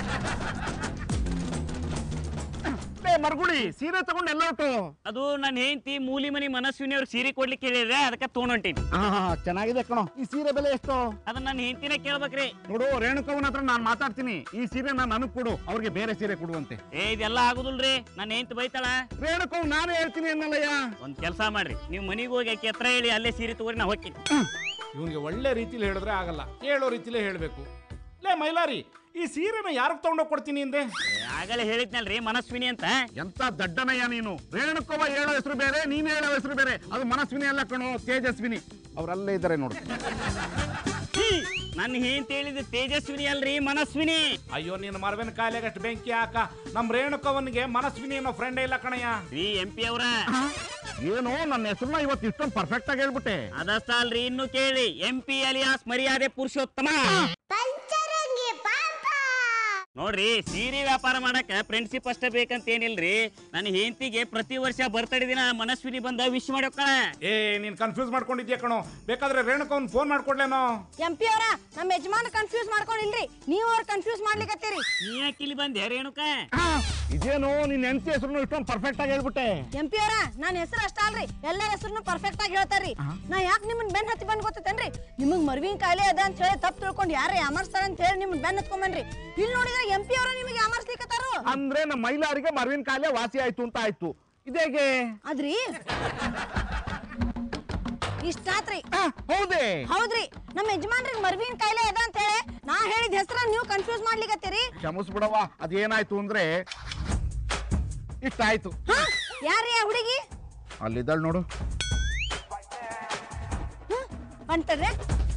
ಲೇ ಮರ್ಗುಳಿ ಸೀರೆ ತಗೊಂಡು ಎಲ್ಲ ಹೊಟ್ಟು ಅದು ನನ್ನ ಹೆಂಡತಿ ಮೂಲಿ ಮನಿ ಮನಸ್ವಿನಿ ಅವ್ರಿಗೆ ಸೀರೆ ಕೊಡ್ಲಿಕ್ಕೆ ಹೇಳಿದ್ರೆ ಅದಕ್ಕೆ ತೊಗೊಂಡೊಂಟೀನಿ ಚೆನ್ನಾಗಿದೆ ಕಣೋ ಈ ಸೀರೆ ಬೆಲೆ ಎಷ್ಟು ಅದನ್ನ ನನ್ನ ಹೆಂಡತಿನ ಕೇಳ್ಬೇಕ್ರಿ ನೋಡು ರೇಣುಕವನ ಹತ್ರ ನಾನು ಮಾತಾಡ್ತೀನಿ ಈ ಸೀರೆ ನಾನು ನನಗ್ ಕೊಡು ಅವ್ರಿಗೆ ಬೇರೆ ಸೀರೆ ಕೊಡುವಂತೆ ಏ ಇದೆಲ್ಲ ಆಗುದಿಲ್ರಿ ನನ್ನ ಹೆಂಡತಿ ಬೈತಾಳ ರೇಣುಕವ್ ನಾನೇ ಹೇಳ್ತೀನಿ ಅನ್ನಲ್ಲಯ್ಯ ಒಂದ್ ಕೆಲಸ ಮಾಡ್ರಿ ನೀವು ಮನಿಗೆ ಹೋಗಿ ಆಕೆ ಹತ್ರ ಹೇಳಿ ಅಲ್ಲೇ ಸೀರೆ ತಗೋರಿ ನಾ ಹೋಗ್ತೀನಿ ಇವನಿಗೆ ಒಳ್ಳೆ ರೀತಿಲಿ ಹೇಳಿದ್ರೆ ಆಗಲ್ಲ ಹೇಳೋ ರೀತಿಲೇ ಹೇಳಬೇಕು ಲೇ ಮೈಲಾರಿ ಈ ಸೀರೆನ ಯಾರಿಗೆ ತಗೊಂಡೋಗಿ ಕೊಡ್ತೀನಿ ಅಂದೆ ಆಗಲೇ ಹೇಳಿದ್ನಲ್ರಿ ಮನಸ್ವಿನಿ ಅಂತ ಎಂತ ದಡ್ಡನಯ್ಯ ನೀನು ರೇಣುಕವ ಹೇಳೋ ಹೆಸರು ಬೇರೆ ನೀನು ಹೇಳೋ ಹೆಸರು ಬೇರೆ ಅದು ಮನಸ್ವಿನಿ ಅಲ್ಲ ಕಣೋ ತೇಜಸ್ವಿನಿ ಅವ್ರಲ್ಲೇ ಇದ್ದಾರೆ ನೋಡು ನನ್ನ ಹೆಂಡತಿ ಹೇಳಿದ ತೇಜಸ್ವಿನಿ ಅಲ್ರಿ ಮನಸ್ವಿನಿ ಅಯ್ಯೋ ನಿನ್ನ ಮರವಿನ ಕಾಯಿಲೆಗಷ್ಟು ಬೆಂಕಿ ಹಾಕ ನಮ್ಮ ರೇಣುಕವನಿಗೆ ಮನಸ್ವಿನಿ ಅನ್ನೋ ಫ್ರೆಂಡೇ ಇಲ್ಲ ಕಣಯ್ಯ ರೀ ಎಂ ಪಿ ಅವ್ರ ಏನೋ ನನ್ನ ಹೆಸರನ್ನ ಇವತ್ತು ಇಷ್ಟೊಂದು ಪರ್ಫೆಕ್ಟ್ ಆಗಿ ಹೇಳ್ಬಿಟ್ಟೆ ಅದಷ್ಟ ಅಲ್ರಿ ಇನ್ನು ಕೇಳಿ ಎಂ ಪಿ ಅಲಿಯಾಸ್ ಮರ್ಯಾದೆ ಪುರುಷೋತ್ತಮ ನೋಡ್ರಿ ಸೀರೆ ವ್ಯಾಪಾರ ಮಾಡಕ ಫ್ರೆಂಡ್ಶಿಪ್ ಅಷ್ಟೇ ಬೇಕಂತ ಏನಿಲ್ರಿ ನನ್ನ ಹೆಂಡತಿಗೆ ಪ್ರತಿ ವರ್ಷ ಬರ್ತಡೇ ದಿನ ಮನಸ್ವಿನಿ ಬಂದ ವಿಶ್ ಮಾಡಿ ಹೋಗ್ತಾಳೆ ಏ ನೀನ್ ಕನ್ಫ್ಯೂಸ್ ಮಾಡ್ಕೊಂಡಿದ್ಯಾ ಕಣೋ ಬೇಕಾದ್ರೆ ರೇಣುಕವನ್ ಫೋನ್ ಮಾಡ್ಕೊಡ್ಲೇನೋ ಎಂ ಪಿ ಅವರ ನಮ್ಮ ಯಜಮಾನ ಕನ್ಫ್ಯೂಸ್ ಮಾಡ್ಕೊಂಡಿಲ್ರಿ ನೀವು ಅವ್ರ ಕನ್ಫ್ಯೂಸ್ ಮಾಡ್ಲಿಕತ್ತೀರಿ ನೀ ಯಾಕೆ ಇಲ್ಲಿ ಬಂದೆ ರೇಣುಕ ಇದೇನು ನಿನ್ನ ಹೆಂಡತಿ ಹೆಸರು ಇಷ್ಟೊಂದು ಪರ್ಫೆಕ್ಟ್ ಆಗಿ ಹೇಳ್ಬಿಟ್ಟೆ ಎಂ ಪಿ ಅವರ ನನ್ನ ಹೆಸರು ಅಷ್ಟ ಅಲ್ರಿ ಎಲ್ಲರ ಹೆಸರು ಪರ್ಫೆಕ್ಟ್ ಆಗಿ ಹೇಳ್ತಾರ್ರಿ ನಾ ಯಾಕೆ ನಿಮ್ಮನ್ನ ಬೆನ್ ಹತ್ತಿ ಬಂದ್ ಗೊತ್ತೇನ್ರಿ ನಿಮಗ್ ಮರ್ವಿನ ಕಾಯಿಲೆ ಅದ ಅಂತ ಹೇಳಿ ತಪ್ಪು ತಿಳ್ಕೊಂಡು ಯಾರೇ ಯಾಮರ್ಸ್ತಾರ ಅಂತ ಹೇಳಿ ನಿಮ್ಮನ್ನ ಬೆನ್ ಹತ್ಕೊಂಬನ್ರಿ ಇಲ್ಲಿ ನೋಡಿದ್ರೆ ಎಂ ಪಿ ಅವರ ನಿಮಗೆ ಯಾಮರ್ಸ್ಲಿಕ್ಕತ್ತಾರು ಅಂದ್ರೆ ನಮ್ಮ ಮೈಲಾರಿಗೆ ಮರವಿನ ಕಾಯಿಲೆ ವಾಸಿ ಆಯ್ತು ಅಂತ ಆಯ್ತು ಇದೇಗೆ ಅದ್ರಿ ಇಷ್ಟಾತ್ರಿ ಹೌದೇ ಹೌದ್ರಿ ನಮ್ಮ ಯಜಮಾನ್ರಿಗೆ ಮರ್ವಿನ ಕಾಯಿಲೆ ಅದ ಅಂತ ಹೇಳಿ ನಾ ಹೇಳಿದ ಹೆಸರ ನೀವು ಕನ್ಫ್ಯೂಸ್ ಮಾಡ್ಲಿಕತ್ತೀರಿ ಕ್ಷಮಿಸ್ಬಿಡವ ಅದೇನಾಯ್ತು ಅಂದ್ರೆ ಇಷ್ಟಾಯ್ತು ಯಾರ್ರೀ ಆ ಹುಡುಗಿ ಅಲ್ಲಿದ್ದಾಳೆ ನೋಡು ಅಂತಂದ್ರೆ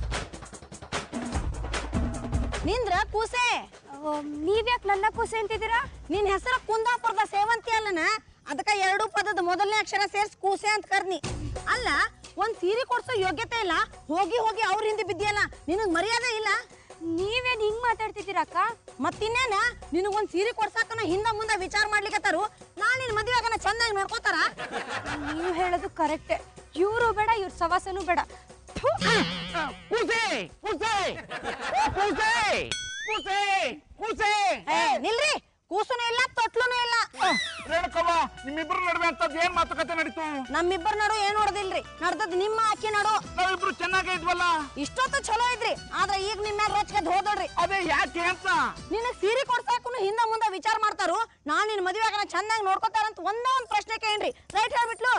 ನಿಂದ್ರ ಕೂಸೆ ನೀವ್ಯಾಕೆ ನನ್ನ ಕೂಸೆ ಅಂತಿದ್ದೀರಾ ನಿನ್ ಹೆಸರು ಕುಂದಾಪುರದ ಸೇವಂತಿ ಅಲ್ಲನ ಅದಕ್ಕ ಎರಡು ಪದದ ಮೊದಲನೇ ಅಕ್ಷರ ಸೇರ್ಸ್ ಕೂಸೆ ಅಂತ ಕರ್ನಿ ಅಲ್ಲ ಒಂದ್ ಸೀರೆ ಕೊಡ್ಸೋ ಯೋಗ್ಯತೆ ಇಲ್ಲ ಹೋಗಿ ಹೋಗಿ ಅವ್ರ ಹಿಂದೆ ಬಿದ್ದಿಯಲ್ಲ ನಿನಗ್ ಮರ್ಯಾದೆ ಇಲ್ಲ ನೀವೇನ್ ಹಿಂಗ್ ಮಾತಾಡ್ತಿದ್ದೀರಾ ಅಕ್ಕ ಮತ್ತಿನ್ನೇನ ನಿನಗ್ ಒಂದ್ ಸೀರೆ ಕೊಡ್ಸಾಕನ ಹಿಂದ ಮುಂದ ವಿಚಾರ ಮಾಡ್ಲಿಕತ್ತಾರು ನಾ ನಿನ್ ಮದ್ವೆ ಆಗನ ಚಂದಾಗಿ ನೋಡ್ಕೋತಾರ ನೀವು ಹೇಳೋದು ಕರೆಕ್ಟೇ ಇವರು ಬೇಡ ಇವ್ರ ಸವಾಸನೂ ಬೇಡ ಥು. ಕೂಸೆ ಕೂಸೆ ಓ, ಕೂಸೆ ಕೂಸೆ ಕೂಸೆ ಏ, ನಿಲ್ರಿ ಕೂಸುನು ಇಲ್ಲ ತೊಟ್ಲುನು ಇಲ್ಲ ರೇಣುಕವ್ವ ನಿಮ್ಮಿಬ್ರು ನಡುವೆ ಅಂತದ್ ಏನ್ ಮಾತುಕತೆ ನಡೀತು ನಮ್ಮಿಬ್ಬರ ನಡು ಏನ್ ನೋಡದಿಲ್ರಿ ನಡ್ದದ್ ನಿಮ್ಮ ಅಕ್ಕಿ ನಡು ನಾವಿಬ್ರು ಚೆನ್ನಾಗೇ ಇದ್ವಲ್ಲ ಇಷ್ಟೊತ್ತು ಚಲೋ ಇದ್ರಿ ಆದ್ರೆ ಈಗ ನಿಮ್ಮ ಮ್ಯಾಲ ರೊಚ್ಚಿಗೆ ಹೋದೋಡ್ರಿ ಅದೇ ಯಾಕೆ ಅಂತ ನಿನಗ್ ಸೀರೆ ಕೊಡ್ಸಾಕುನು ಹಿಂದ ಮುಂದ ವಿಚಾರ ಮಾಡ್ತಾರು ನಾನ್ ನಿನ್ ಮದ್ವೆ ಆಗನ ಚಂದಾಗಿ ನೋಡ್ಕೊತಾರಂತ ಒಂದೇ ಒಂದ್ ಪ್ರಶ್ನೆ ಕೇಳ್ರಿ ರೈಟ್ ಹೇಳ್ಬಿಟ್ಲು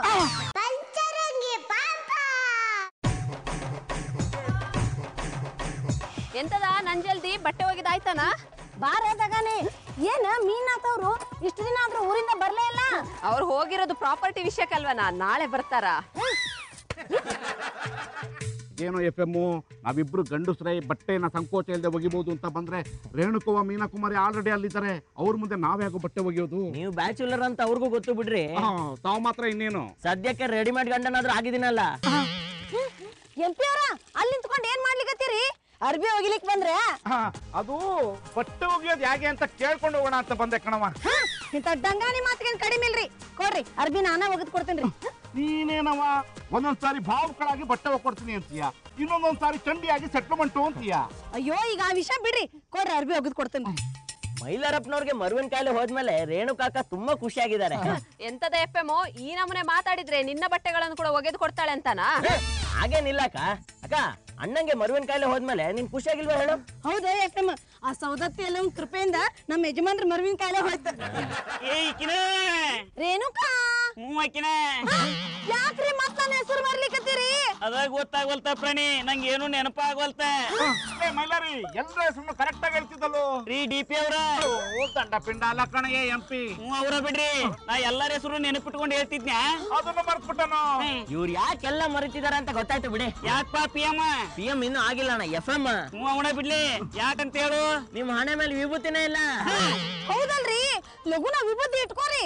ಎಂತದ ನನ್ ಜಲ್ದಿ ಬಟ್ಟೆ ಒಗಿದಾಯ್ತಾನ ಬಾರ ತಗಾನೆ ಏನ ಮೀನಾತವ್ರು ಇಷ್ಟು ದಿನ ಆದ್ರೂ ಊರಿಂದ ಬರ್ಲೇ ಇಲ್ಲ ಅವ್ರು ಹೋಗಿರೋದು ಪ್ರಾಪರ್ಟಿ ವಿಷಯಕ್ಕಲ್ವನಾ ನಾಳೆ ಬರ್ತಾರ ಏನೋ ಎಫ್ ಎಮ್ಮು ನಾವಿಬ್ರು ಗಂಡಸ್ರೈ ಬಟ್ಟೆನ ಸಂಕೋಚ ಇಲ್ಲದೆ ಒಗಿಬಹುದು ಅಂತ ಬಂದ್ರೆ ರೇಣುಕವ್ವ ಮೀನಾಕುಮಾರಿ ಆಲ್ರೆಡಿ ಅಲ್ಲಿದ್ದಾರೆ ಅವ್ರ ಮುಂದೆ ನಾವ್ಯಾಗೋ ಬಟ್ಟೆ ಒಗೆಯೋದು ನೀವು ಬ್ಯಾಚುಲರ್ ಅಂತ ಅವ್ರಿಗೂ ಗೊತ್ತು ಬಿಡ್ರಿ ಆ, ತಾವ್ ಮಾತ್ರ ಇನ್ನೇನು ಸದ್ಯಕ್ಕೆ ರೆಡಿಮೇಡ್ ಗಂಡನಾದ್ರೂ ಆಗಿದ್ದೀನಲ್ಲ ಎಂ ಪಿ ಅವ್ರ ಅಲ್ಲಿ ನಿಂತ್ಕೊಂಡು ಏನ್ ಮಾಡ್ಲಿಕತ್ತೀರಿ ಅರ್ಬಿ ಒಗಿಲಿಕ್ ಬಂದ್ರೆ ಹಾ, ಅದು ಬಟ್ಟೆ ಒಗೆಯೋದು ಹೇಗೆ ಅಂತ ಕೇಳ್ಕೊಂಡು ಹೋಗೋಣ ಅಂತ ಬಂದೆ ಕಣವ ಹಾ, ಇಂಥ ಡಂಗಾನಿ ಮಾತಿಗೇನ್ ಕಡಿಮೆ ಇಲ್ರಿ ಕೊಡ್ರಿ ಅರ್ಬಿ ನಾನ ಒಗದ್ ಕೊಡ್ತೇನ್ರಿ ನೀನೇನವ ಒಂದೊಂದ್ಸಾರಿ ಭಾವುಕಳಾಗಿ ಬಟ್ಟೆ ಒಕ್ಕೊಡ್ತೀನಿ ಅಂತೀಯ ಇನ್ನೊಂದೊಂದ್ ಸಾರಿ ಚಂಡಿಯಾಗಿ ಸೆಟ್ಲ್ಮೆಂಟು ಅಂತೀಯ ಅಯ್ಯೋ ಈಗ ಆ ವಿಷಯ ಬಿಡ್ರಿ ಕೊಡ್ರಿ ಅರ್ಬಿ ಒಗದ್ ಕೊಡ್ತೇನ್ರಿ ಮೈಲಾರಪ್ಪನವ್ರಿಗೆ ಮರುವಿನ ಕಾಯಿಲೆ ಹೋದ್ಮೇಲೆ ರೇಣು ಕಾಕ ತುಂಬಾ ಖುಷಿಯಾಗಿದ್ದಾರೆ ಎಂತದ ಎಫ್ ಎಮ್ ಈ ನಮೂನೆ ಮಾತಾಡಿದ್ರೆ ನಿನ್ನ ಬಟ್ಟೆಗಳನ್ನು ಕೂಡ ಒಗೆದು ಕೊಡ್ತಾಳೆ ಅಂತಾನಾ ಹಾಗೇನಿಲ್ಲ ಅಕ್ಕ ಅಕ್ಕ ಅಣ್ಣಂಗೆ ಮರುವಿನ ಕಾಯಿಲೆ ಹೋದ್ಮೇಲೆ ನಿನ್ ಖುಷಿಯಾಗಿಲ್ವಾ ಹೇಳು ಹೌದಾ ಯಾಕಮ್ಮ ಆ ಸೌದತ್ತಿ ಎಲ್ಲ ಒಂದ್ ಕೃಪೆಯಿಂದ ನಮ್ಮ ಯಜಮಾನ್ರ ಮರ್ವಿನ ಕಾಯಿಲೆ ಹೋಯ್ತು ಏ ಈಕಿನ ರೇಣುಕಾ ಹ್ಞೂ ಆಕಿನ ಯಾಕ್ರಿ ಮತ್ತ ನನ್ನ ಹೆಸರು ಬರ್ಲಿಕತ್ತೀರಿ ಅದಾಗ ಗೊತ್ತಾಗವಲ್ತ ಪ್ರಾಣಿ ನಂಗೆ ಏನು ನೆನಪಾಗವಲ್ತ ಏ ಮೈಲಾರಿ ಎಲ್ಲರ ಹೆಸರು ಕರೆಕ್ಟ್ ಆಗಿ ಹೇಳ್ತಿದ್ದಲ್ಲೋ ರೀ ಡಿ ಪಿ ಅವ್ರ ಓ ದಂಡ ಪಿಂಡ ಅಲ್ಲ ಕಣಯ್ಯ ಎಂ ಪಿ ಹ್ಞೂ ಅವ್ರ ಬಿಡ್ರಿ ನಾ ಎಲ್ಲರ ಹೆಸರು ನೆನಪಿಟ್ಕೊಂಡು ಹೇಳ್ತಿದ್ನ್ಯಾ ಅದನ್ನು ಮರ್ತ್ಬಿಟ್ಟನು ಇವ್ರು ಯಾಕೆಲ್ಲ ಮರಿತಿದಾರೆ ಅಂತ ಗೊತ್ತಾಯ್ತು ಬಿಡಿ ಯಾಕಪ್ಪ ಪಿ ಎಮ್ ಪಿ ಎಂ ಇನ್ನೂ ಆಗಿಲ್ಲ ಅಣ್ಣ ಎಫ್ ಎಂ ಹ್ಞೂ ಅವನ ಬಿಡ್ಲಿ ಯಾಕಂತ ಹೇಳು ನಿಮ್ ಹಣೆ ಮೇಲೆ ವಿಭೂತಿನೇ ಇಲ್ಲ ಹೌದಲ್ರಿ ಲಗುನ ವಿಭೂತಿ ಇಟ್ಕೋರಿ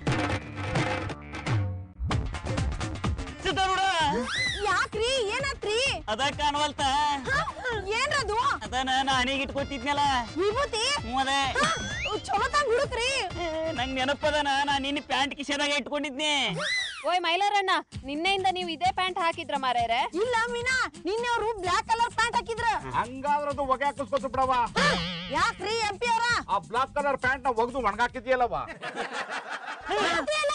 ಸಿದ್ಧಾರೂಢ ಯಾಕ್ರಿ ಏನಾತ್ರಿ ಅದ ಕಾಣವಲ್ತ ಹ? ಏನ್ರದು ಅದನ್ನ ನಾ ಹನಿಗೆ ಇಟ್ಕೊತಿದ್ನಲ್ಲ ವಿಭೂತಿ ಹ್ಞೂ ಅದೇ ಹ? ಚಲೋ ತಂಗ್ ಹುಡುಕ್ರಿ ನಂಗೆ ನೆನಪದನ ನಾ ನಿನ್ನ ಪ್ಯಾಂಟ್ ಕಿಶೆದಾಗ ಇಟ್ಕೊಂಡಿದ್ನಿ ಓಯ್ ಮೈಲಾರಣ್ಣ ನಿನ್ನೆಯಿಂದ ನೀವು ಇದೇ ಪ್ಯಾಂಟ್ ಹಾಕಿದ್ರ ಮಾರೇರೆ ಇಲ್ಲ ಮೀನಾ ನಿನ್ನೆ ಅವರು ಬ್ಲಾಕ್ ಕಲರ್ ಪ್ಯಾಂಟ್ ಹಾಕಿದ್ರ ಹಂಗಾದ್ರೆ ಅದು ಒಗೆ ಹಾಕಿಸ್ಕೊತು ಬಿಡವ ಯಾಕ್ರಿ ಎಂ ಪಿ ಅವರ ಆ ಬ್ಲಾಕ್ ಕಲರ್ ಪ್ಯಾಂಟ್ ನ ಒಗ್ದು ಒಣಗಾಕಿದ್ಯಲ್ಲವ ಅಲ್ಲ